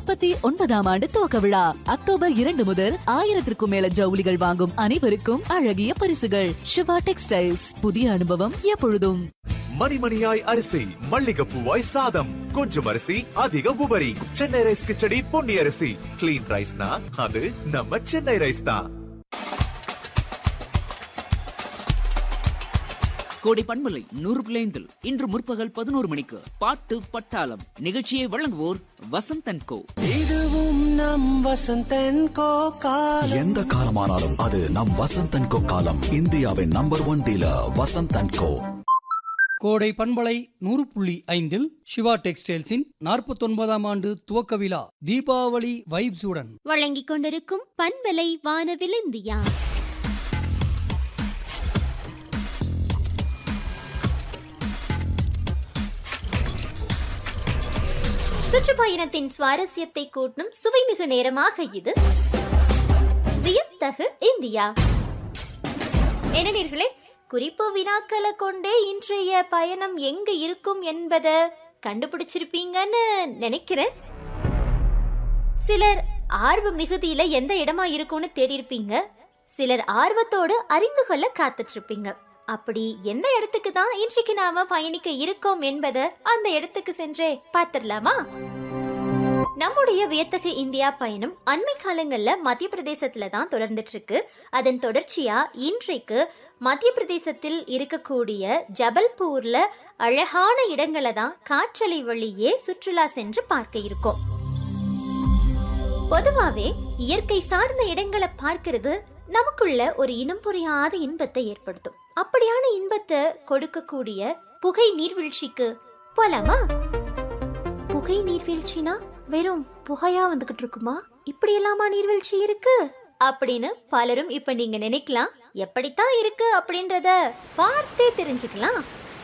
நாற்பத்தி ஒன்பதாம் ஆண்டு துவக்க விழா அக்டோபர் இரண்டு முதல் ஆயிரத்திற்கும் மேல ஜவுளிகள் வாங்கும் அனைவருக்கும் அழகிய பரிசுகள் சிவா டெக்ஸ்டைல்ஸ் புதிய அனுபவம் எப்பொழுதும் மணிமணியாய் அரிசி மல்லிகைப்பூவாய் சாதம் கொஞ்சம் அரிசி அதிக உபரி சென்னை ரைஸ் கிச்சடி பொன்னி அரிசி கிளீன் ரைஸ்னா அது நம்ம சென்னை ரைஸ் தான் கோடை பண்பலை நூறு பிள்ளைந்தில் இன்று முற்பகல் பதினோரு மணிக்கு பாட்டு பட்டாளம் நிகழ்ச்சியை வழங்குவோர் வசந்தன் கோ இதுவும் நம் வசந்தன் கோ காலம் எந்த காலமானாலும் அது நம் வசந்தன் கோ காலம் இந்தியாவின் number one dealer Vasanthan co Kodai பண்பலை நூறு புள்ளி ஐந்தில் சிவா டெக்ஸ்டைல்ஸின் நாற்பத்தொன்பதாம் ஆண்டு துவக்க விழா தீபாவளி வைப்ஸுடன் வழங்கிக் கொண்டிருக்கும் பண்பலை வானவில் இந்தியா சுற்றுப்பயணத்தின் சுவாரஸ்யத்தை கூட்டும் சுவைமிகு நேரமாக இது வியத்தகு இந்தியா என்ன நேர்களே குறிப்பு வினாக்களை கொண்டே இன்றைய பயணம் எங்க இருக்கும் என்பதை கண்டுபிடிச்சிருப்பீங்கன்னு நினைக்கிறேன் சிலர் ஆர்வ மிகுதியில எந்த இடமா இருக்கும்னு தேடி இருப்பீங்க சிலர் ஆர்வத்தோடு அறிந்து கொள்ள காத்துட்டு இருப்பீங்க அப்படி எந்த இடத்துக்கு தான் இன்றைக்கு நாம பயணிக்க இருக்கோம் என்பதை அந்த இடத்துக்கு சென்றே பார்த்திடலாமா நம்முடைய வியத்தகு இந்தியா பயணம் அண்மை காலங்கள்ல மத்திய பிரதேசத்துல தான் தொடர்ந்துட்டு இருக்கு அதன் தொடர்ச்சியா இன்றைக்கு மத்திய பிரதேசத்தில் இருக்கக்கூடிய ஜபல்பூர்ல அழகான இடங்களை தான் காற்றலை வழியே சுற்றுலா சென்று பார்க்க இருக்கோம் பொதுவாவே இயற்கை சார்ந்த இடங்களை பார்க்கிறது நமக்குள்ள ஒரு இனம் புரியாத இன்பத்தை ஏற்படுத்தும் அப்படியான இன்பத்தை கொடுக்கக்கூடிய புகை நீர்வீழ்ச்சிக்கு போலாமா புகை நீர்வீழ்ச்சினா வெறும் புகையா வந்துகிட்டு இருக்குமா இப்படி எல்லாமா நீர்வீழ்ச்சி இருக்கு அப்படின்னு பலரும் இப்ப நீங்க நினைக்கலாம் எப்படித்தான் இருக்கு அப்படின்றத பார்த்தே தெரிஞ்சுக்கலாம்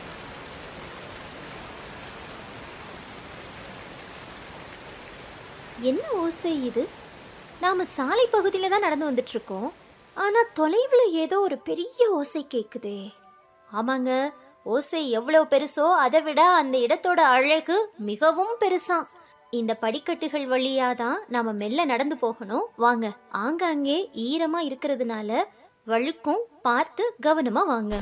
என்ன ஓசை இது நாம சாலை பகுதியில தான் நடந்து வந்துட்டு இருக்கோம் ஆனா தொலைவில் ஏதோ ஒரு பெரிய ஓசை கேக்குதே ஆமாங்க ஓசை எவ்வளவு பெருசோ அதை விட அந்த இடத்தோட அழகு மிகவும் பெருசாம் இந்த படிக்கட்டுகள் வழியா தான் நாம மெல்ல நடந்து போகணும் வாங்க ஆங்காங்கே ஈரமா இருக்கிறதுனால வழுக்கும் பார்த்து கவனமா வாங்க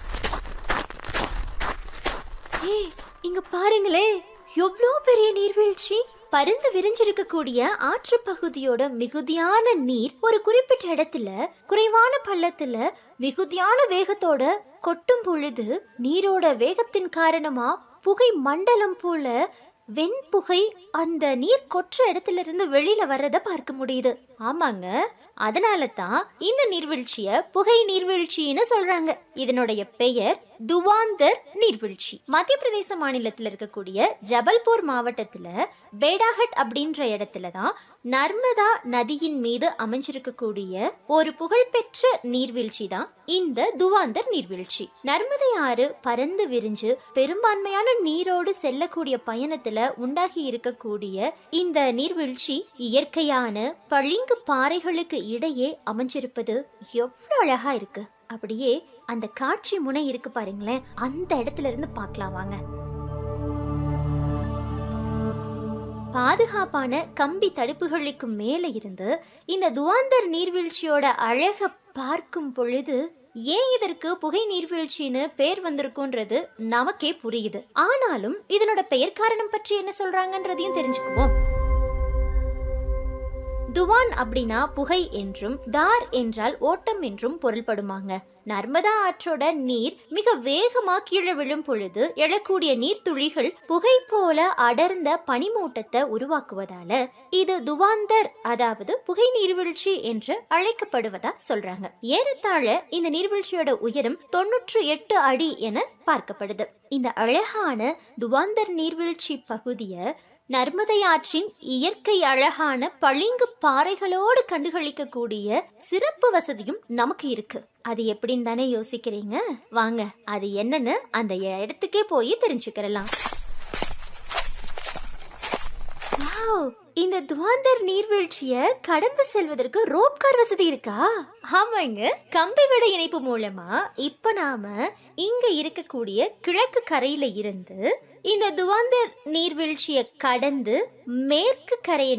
ஏய் இங்க பாருங்களே எவ்வளோ பெரிய நீர்வீழ்ச்சி பருந்து விரிஞ்சிருக்கக்கூடிய ஆற்று பகுதியோட மிகுதியான நீர் ஒரு குறிப்பிட்ட இடத்துல குறைவான பள்ளத்துல மிகுதியான வேகத்தோட கொட்டும் பொழுது நீரோட வேகத்தின் காரணமா புகை மண்டலம் போல வெண்புகை அந்த நீர் கொற்ற இடத்துல இருந்து வெளியில வர்றத பார்க்க முடியுது ஆமாங்க அதனால தான் இந்த நீர்வீழ்ச்சிய புகை நீர்வீழ்ச்சின்னு சொல்றாங்க இதனுடைய பெயர் துவாந்தர் நீர்வீழ்ச்சி மத்திய பிரதேச மாநிலத்தில் இருக்கக்கூடிய ஜபல்பூர் மாவட்டத்துல பேடாஹட் அப்படின்ற இடத்துல தான் நர்மதா நதியின் மீது அமைஞ்சிருக்கக்கூடிய ஒரு புகழ்பெற்ற நீர்வீழ்ச்சி தான் இந்த துவாந்தர் நீர்வீழ்ச்சி நர்மதை ஆறு பறந்து விரிஞ்சு பெரும்பான்மையான நீரோடு செல்லக்கூடிய பயணத்துல உண்டாகி இருக்கக்கூடிய இந்த நீர்வீழ்ச்சி இயற்கையான பளிங்கு பாறைகளுக்கு இடையே அமைஞ்சிருப்பது எவ்வளவு அழகா இருக்கு அப்படியே அந்த காட்சி முனை இருக்கு பாருங்களேன் அந்த இடத்துல இருந்து பார்க்கலாம் வாங்க பாதுகாப்பான கம்பி தடுப்புகளுக்கு மேலே இருந்து இந்த துவாந்தர் நீர்வீழ்ச்சியோட அழக பார்க்கும் பொழுது ஏன் இதற்கு புகை நீர்வீழ்ச்சின்னு பேர் வந்திருக்குன்றது நமக்கே புரியுது ஆனாலும் இதனோட பெயர் காரணம் பற்றி என்ன சொல்றாங்கன்றதையும் தெரிஞ்சுக்குவோம் துவான் அப்படின்னா புகை என்றும் தார் என்றால் ஓட்டம் என்றும் பொருள்படுமாங்க நர்மதா ஆற்றோட நீர் மிக வேகமா கீழே விழும் பொழுது எழக்கூடிய நீர்த்துளிகள் புகை போல அடர்ந்த பனிமூட்டத்தை உருவாக்குவதால இது துவாந்தர் அதாவது புகை நீர்வீழ்ச்சி என்று அழைக்கப்படுவதா சொல்றாங்க ஏறத்தாழ இந்த நீர்வீழ்ச்சியோட உயரம் தொன்னூற்று எட்டு அடி என பார்க்கப்படுது இந்த அழகான துவாந்தர் நீர்வீழ்ச்சி பகுதியை நர்மதை ஆற்றின் இயற்கை அழகான பளிங்கு பாறைகளோடு கண்டுகளிக்கக்கூடிய சிறப்பு வசதியும் நமக்கு இருக்கு அது எப்படின்னு தானே யோசிக்கிறீங்க வாங்க அது என்னன்னு அந்த இடத்துக்கே போய் தெரிஞ்சுக்கிறலாம் வாவ் இந்த துவாந்தர் நீர்வீழ்ச்சிய கடந்து செல்வதற்கு ரோப் கார் வசதி இருக்கா ஆமாங்க கம்பி விட இணைப்பு மூலமா இப்ப நாம இங்க இருக்கக்கூடிய கிழக்கு கரையில இருந்து இந்த துவாந்தர் நீர்வீழ்ச்சியை கடந்து மேற்கு கரையை